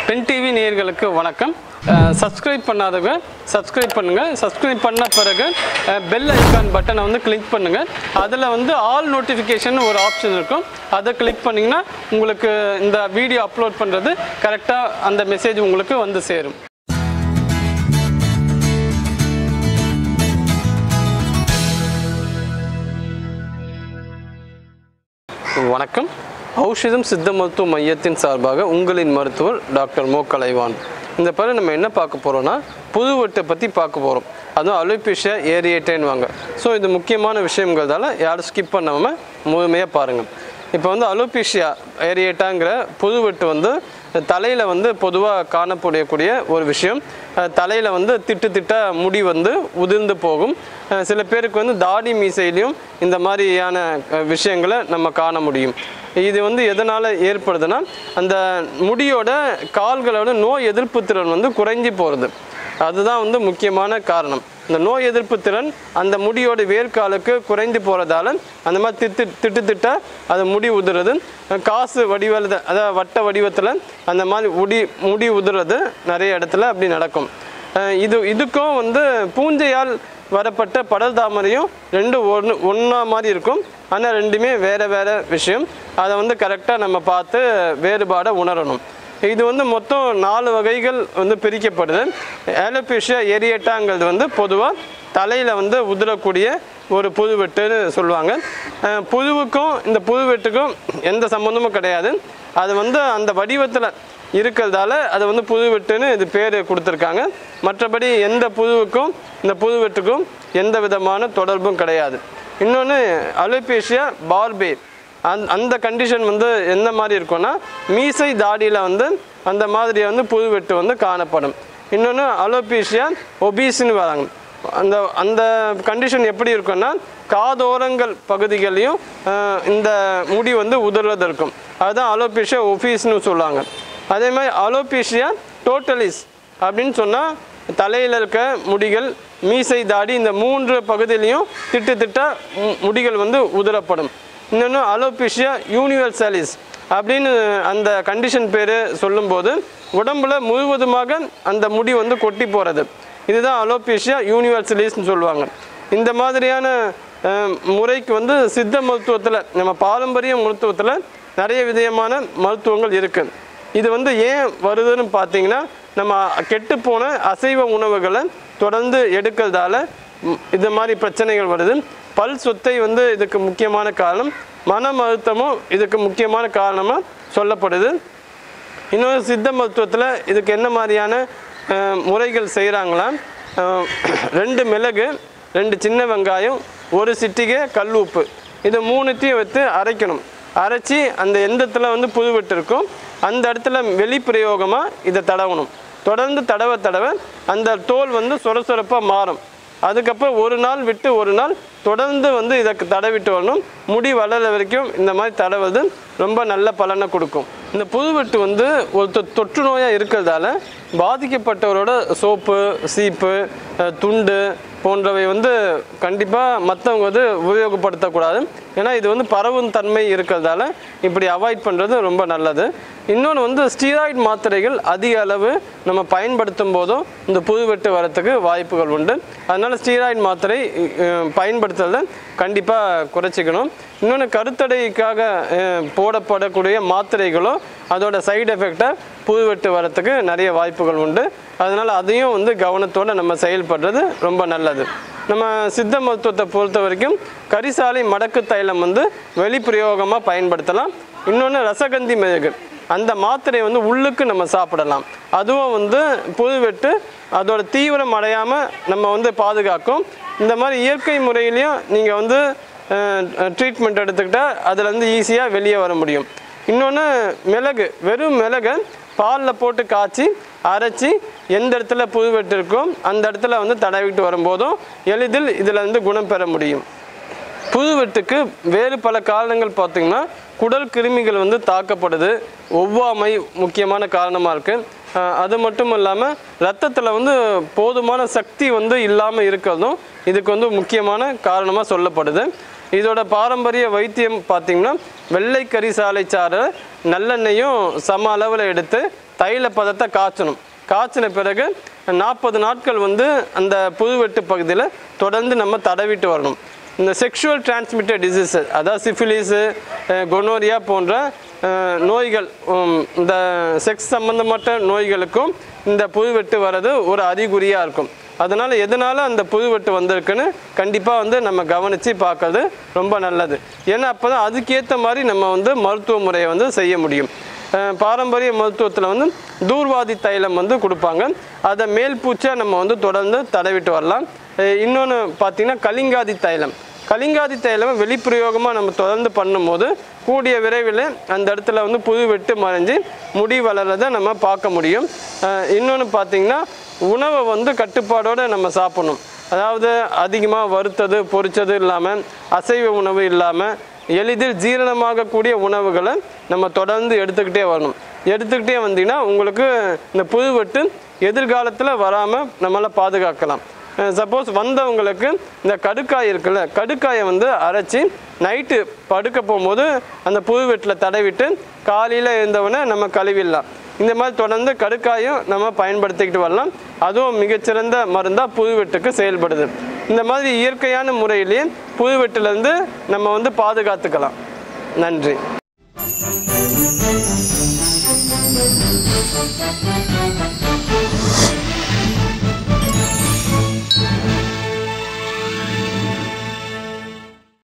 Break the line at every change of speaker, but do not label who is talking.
Pen TV நேயர்களுக்கு வணக்கம் subscribe பண்ணாதவங்க சப்ஸ்கிரைப் பண்ணுங்க சப்ஸ்கிரைப் பண்ண பிறகு பெல் ஐக்கான் பட்டனை வந்து கிளிக் பண்ணுங்க அதில் வந்து ஆல் நோட்டிஃபிகேஷன் ஒரு ஆப்ஷன் இருக்கும் அதை கிளிக் பண்ணிங்கன்னா உங்களுக்கு இந்த வீடியோ அப்லோட் பண்ணுறது கரெக்டாக அந்த மெசேஜ் உங்களுக்கு வந்து சேரும் வணக்கம் ஔஷதம் சித்த மருத்துவ மையத்தின் சார்பாக உங்களின் மருத்துவர் டாக்டர் மோ கலைவான் இந்த பிறகு நம்ம என்ன பார்க்க போகிறோம்னா புதுவெட்டை பற்றி பார்க்க போகிறோம் அதுவும் அலுபிஷியா ஏரியேட்டேன்னு வாங்க ஸோ இது முக்கியமான விஷயங்கிறதால யாரும் ஸ்கிப் பண்ணாமல் முழுமையாக பாருங்கள் இப்போ வந்து அலோபிஷியா ஏரியேட்டாங்கிற புதுவெட்டு வந்து தலையில் வந்து பொதுவாக காணப்படக்கூடிய ஒரு விஷயம் தலையில் வந்து திட்டு திட்டா முடி வந்து உதிர்ந்து போகும் அஹ் சில பேருக்கு வந்து தாடி மீசையிலையும் இந்த மாதிரியான அஹ், விஷயங்களை நம்ம காண முடியும் இது வந்து எதனால் ஏற்படுதுன்னா அந்த முடியோட கால்களோட நோய் எதிர்ப்பு திறன் வந்து குறைஞ்சி போகிறது அதுதான் வந்து முக்கியமான காரணம் இந்த நோய் எதிர்ப்பு திறன் அந்த முடியோட வேர்க்காலுக்கு குறைந்து போகிறதால அந்த மாதிரி திட்டு திட்டு திட்ட அது முடி உதுறது காசு வடிவில் அதாவது வட்ட வடிவத்தில் அந்த மாதிரி முடி முடி உதுறது நிறைய இடத்துல அப்படி நடக்கும் அஹ் இது இதுக்கும் வந்து பூஞ்சையால் வரப்பட்ட படல் தாமரையும் ரெண்டும் ஒன்று ஒன்றா மாதிரி இருக்கும் ஆனால் ரெண்டுமே வேறு வேறு விஷயம் அதை வந்து கரெக்டாக நம்ம பார்த்து வேறுபாடை உணரணும் இது வந்து மொத்தம் நாலு வகைகள் வந்து பிரிக்கப்படுது ஏலோபேஷியா ஏரியட்டாங்கிறது வந்து பொதுவாக தலையில் வந்து உதிரக்கூடிய ஒரு புதுவெட்டுன்னு சொல்லுவாங்க அஹ் புழுவுக்கும் இந்த புதுவெட்டுக்கும் எந்த சம்மந்தமும் கிடையாது அது வந்து அந்த வடிவத்தில் இருக்கிறதால அது வந்து புதுவெட்டுன்னு இது பேர் கொடுத்துருக்காங்க மற்றபடி எந்த புழுவுக்கும் இந்த புதுவெட்டுக்கும் எந்த விதமான தொடர்பும் கிடையாது இன்னொன்று அலோபேஷியா பார்பே அந் அந்த கண்டிஷன் வந்து எந்த மாதிரி இருக்கும்னா மீசை தாடியில் வந்து அந்த மாதிரி வந்து புதுவெட்டு வந்து காணப்படும் இன்னொன்று அலோபீஷியா ஒபீஸ்னு வராங்க அந்த அந்த கண்டிஷன் எப்படி இருக்கும்னா காதோரங்கள் பகுதிகளையும் ஆஹ், இந்த முடி வந்து உதிர்றது இருக்கும் அதுதான் அலோபீஷியா ஒபீஸ்னு சொல்லுவாங்க அதே மாதிரி அலோபீஷியா டோட்டலிஸ் அப்படின்னு சொன்னால் தலையில் இருக்க முடிகள் மீசை தாடி இந்த மூன்று பகுதியிலையும் திட்டு திட்டா மு- முடிகள் வந்து உதிரப்படும் இன்னொன்று அலோபிஷியா யூனிவர்சாலிஸ் அப்படின்னு அந்த கண்டிஷன் பேர் சொல்லும்போது உடம்புல முழுவதுமாக அந்த முடி வந்து கொட்டி போகிறது இதுதான் அலோபிஷியா யூனிவர்சலிஸ்னு சொல்லுவாங்க இந்த மாதிரியான அஹ், முறைக்கு வந்து சித்த மருத்துவத்தில் நம்ம பாரம்பரிய மருத்துவத்தில் நிறைய விதமான மருத்துவங்கள் இருக்குது இது வந்து ஏன் வருதுன்னு பார்த்தீங்கன்னா நம்ம கெட்டுப்போன அசைவ உணவுகளை தொடர்ந்து எடுக்கிறதால ம், இது மாதிரி பிரச்சனைகள் வருது பல் சொத்தை வந்து இதுக்கு முக்கியமான காரணம் மன அழுத்தமும் இதுக்கு முக்கியமான காரணமாக சொல்லப்படுது இன்னொரு சித்த மருத்துவத்தில் இதுக்கு என்ன மாதிரியான அஹ், முறைகள் செய்கிறாங்களாம் ரெண்டு மிளகு ரெண்டு சின்ன வெங்காயம் ஒரு சிட்டிகை கல் உப்பு இது மூணுத்தையும் வைத்து அரைக்கணும் அரைச்சி அந்த எந்த இடத்துல வந்து புதுவெட்டு இருக்கும் அந்த இடத்துல வெளிப்பிரயோகமாக இதை தடவணும் தொடர்ந்து தடவ தடவ அந்த தோல் வந்து சொரசொரப்பாக மாறும் அதுக்கப்புறம் ஒரு நாள் விட்டு ஒரு நாள் தொடர்ந்து வந்து இதை தடவிட்டு வரணும் முடி வளர வரைக்கும் இந்த மாதிரி தடவது ரொம்ப நல்ல பலனை கொடுக்கும் இந்த புதுவெட்டு வந்து ஒரு தொ- தொற்று நோயாக இருக்கிறதால பாதிக்கப்பட்டவரோட சோப்பு சீப்பு அஹ், துண்டு போன்றவை வந்து கண்டிப்பாக மற்றவங்க வந்து உபயோகப்படுத்தக்கூடாது ஏன்னா இது வந்து பரவும் தன்மை இருக்கிறதால இப்படி அவாய்ட் பண்ணுறது ரொம்ப நல்லது இன்னொன்று வந்து ஸ்டீராய்டு மாத்திரைகள் அதிக அளவு நம்ம பயன்படுத்தும் போதும் இந்த புதுவெட்டு வரத்துக்கு வாய்ப்புகள் உண்டு அதனால் ஸ்டீராய்டு மாத்திரை அஹ், பயன்படுத்துறதை கண்டிப்பாக குறைச்சிக்கணும் இன்னொன்று கருத்தடைக்காக அஹ், போடப்படக்கூடிய மாத்திரைகளோ அதோட சைடு எஃபெக்டை புதுவெட்டு வரத்துக்கு நிறைய வாய்ப்புகள் உண்டு அதனால் அதையும் வந்து கவனத்தோடு நம்ம செயல்படுறது ரொம்ப நல்லது நம்ம சித்த மருத்துவத்தை பொறுத்த வரைக்கும் கரிசாலை மடக்கு தைலம் வந்து வெளிப்பிரயோகமாக பயன்படுத்தலாம் இன்னொன்று ரசகந்தி மெழுகு அந்த மாத்திரையை வந்து உள்ளுக்கு நம்ம சாப்பிடலாம் அதுவும் வந்து புதுவெட்டு அதோட தீவிரம் அடையாமல் நம்ம வந்து பாதுகாக்கும் இந்த மாதிரி இயற்கை முறையிலையும் நீங்கள் வந்து ட்ரீட்மெண்ட் எடுத்துக்கிட்டால் அதுலேருந்து ஈஸியாக வெளியே வர முடியும் இன்னொன்று மிளகு வெறும் மிளகை பாலில் போட்டு காய்ச்சி அரைச்சி எந்த இடத்துல புதுவெட்டு இருக்கோ அந்த இடத்துல வந்து தடவிட்டு வரும்போதும் எளிதில் இதில் இருந்து குணம் பெற முடியும் புதுவெட்டுக்கு வேறு பல காரணங்கள் பார்த்தீங்கன்னா குடல் கிருமிகள் வந்து தாக்கப்படுது ஒவ்வாமை முக்கியமான காரணமாக இருக்குது அது மட்டும் இல்லாமல் ரத்தத்தில் வந்து போதுமான சக்தி வந்து இல்லாமல் இருக்கிறதும் இதுக்கு வந்து முக்கியமான காரணமாக சொல்லப்படுது இதோட பாரம்பரிய வைத்தியம் பார்த்தீங்கன்னா வெள்ளை கரிசாலை சாறு நல்லெண்ணெயும் சம அளவில் எடுத்து தைல பதத்தை காய்ச்சணும் காய்ச்சின பிறகு நாற்பது நாட்கள் வந்து அந்த புதுவெட்டு பகுதியில் தொடர்ந்து நம்ம தடவிட்டு வரணும் இந்த செக்ஷுவல் டிரான்ஸ்மிட்டட் டிசீஸஸ் அதாவது சிஃபிலிஸு கொனோரியா போன்ற அஹ், நோய்கள் உம், இந்த செக்ஸ் சம்பந்தப்பட்ட நோய்களுக்கும் இந்த புதுவெட்டு வர்றது ஒரு அறிகுறியாக இருக்கும் அதனால் எதனால் அந்த புதுவெட்டு வந்திருக்குன்னு கண்டிப்பாக வந்து நம்ம கவனித்து பார்க்கறது ரொம்ப நல்லது ஏன்னா அப்போ தான் அதுக்கேற்ற மாதிரி நம்ம வந்து மருத்துவ முறையை வந்து செய்ய முடியும் அஹ் பாரம்பரிய மருத்துவத்தில் வந்து தூர்வாதி தைலம் வந்து கொடுப்பாங்க அதை மேல் பூச்சாக நம்ம வந்து தொடர்ந்து தடவிட்டு வரலாம் இன்னொன்று பார்த்தீங்கன்னா கலிங்காதி தைலம் கலிங்காதி தைலம் வெளிப்பிரயோகமாக நம்ம தொடர்ந்து பண்ணும்போது கூடிய விரைவில் அந்த இடத்துல வந்து புது வெட்டு மறைஞ்சு முடி வளர்றதை நம்ம பார்க்க முடியும் இன்னொன்று பார்த்தீங்கன்னா உணவை வந்து கட்டுப்பாடோடு நம்ம சாப்பிடணும் அதாவது அதிகமாக வறுத்தது பொரிச்சது இல்லாமல் அசைவ உணவு இல்லாமல் எளிதில் ஜீரணமாகக்கூடிய உணவுகளை நம்ம தொடர்ந்து எடுத்துக்கிட்டே வரணும் எடுத்துக்கிட்டே வந்தீங்கன்னா உங்களுக்கு இந்த புதுவெட்டு எதிர்காலத்தில் வராமல் நம்மளை பாதுகாக்கலாம் சப்போஸ் வந்தவங்களுக்கு இந்த கடுக்காய் இருக்குல்ல கடுக்காயை வந்து அரைச்சி நைட்டு படுக்க போகும்போது அந்த புதுவெட்டில் தடவிட்டு காலையில் இருந்தவொடனே நம்ம கழுவிடலாம் இந்த மாதிரி தொடர்ந்து கடுக்காயும் நம்ம பயன்படுத்திக்கிட்டு வரலாம் அதுவும் மிகச்சிறந்த மருந்தாக புதுவெட்டுக்கு செயல்படுது இந்த மாதிரி இயற்கையான முறையிலேயே புதுவெட்டிலேருந்து நம்ம வந்து பாதுகாத்துக்கலாம் நன்றி
Thank you.